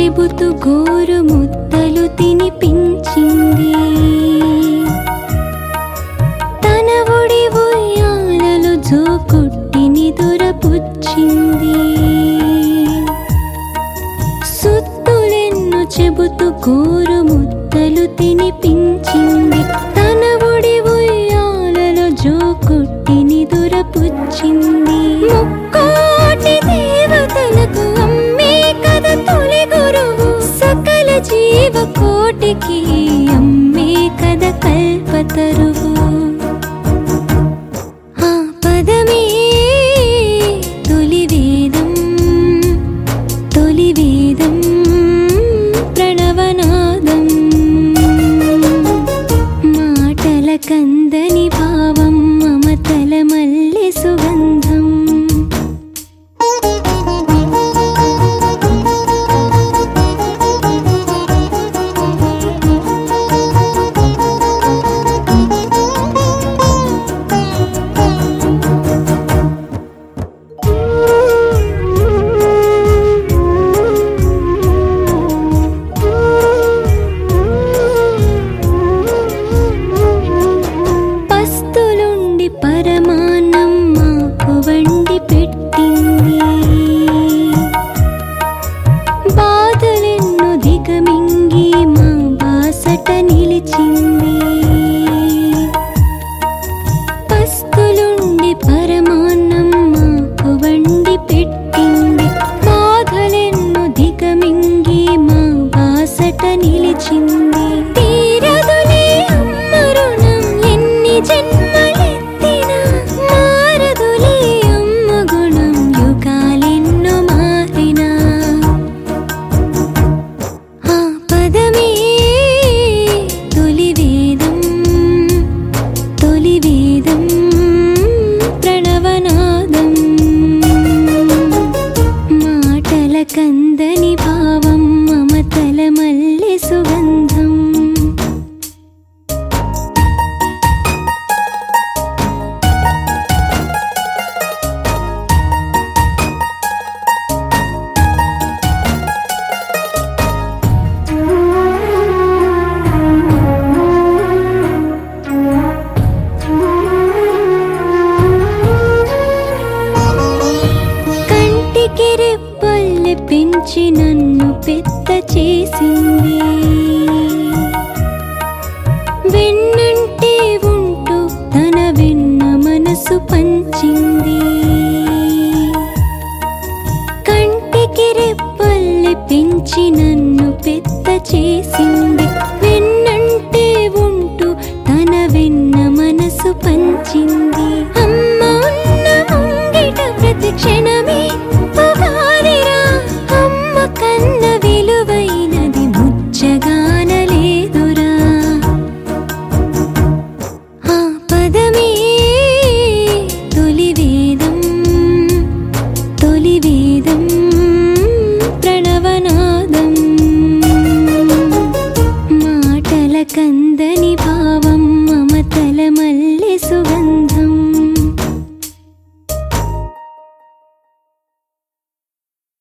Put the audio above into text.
చెబుతూ గోరు ముద్దలు తినిపించింది తన ఒడి ఉయ్యాలలో జోకొట్టి నిదురపుచ్చింది సుత్తులెన్ను చెబుతూ గోరు ముద్దలు తినిపించింది తన ఒడి ఉయ్యాలలో జోకొట్టి నిదురపుచ్చింది ముక్కోటి దేవతలకు అమ్మే కథ తొలి గురువు సకల జీవ కోటికి అమ్మే కథ కల్పతరువు ఆ పదమే తొలి వేదం తొలి వేదం ప్రణవనాదం మాటల కందని భావం మమతల మల్లె సుగంధం పస్తులుండి పరమాన్నం మాకు వండి పెట్టింది బాధలెన్ను దిగమింగి మా బాసట నిలిచింది పస్తులుండి పరమాన్నం మాకు వండి పెట్టింది బాధలెన్ను దిగమింగి మా బాసట నిలిచింది తీరదులే అమ్మ రుణం ఎన్ని జన్మలెత్తినా మారదులే అమ్మ గుణం యుగాలెన్నో మారినా ఆ పదమే తొలి వేదం తొలి వేదం ప్రణవనాదం మాటల కందని భావం మమతల మల్లె సుగంధం కంటికి రెప్పల్లె పెంచి నన్ను పెద్ద చేసింది వెన్నంటే ఉంటూ తన వెన్న మనసు పంచింది కంటికి రెప్పల్లె పెంచి నన్ను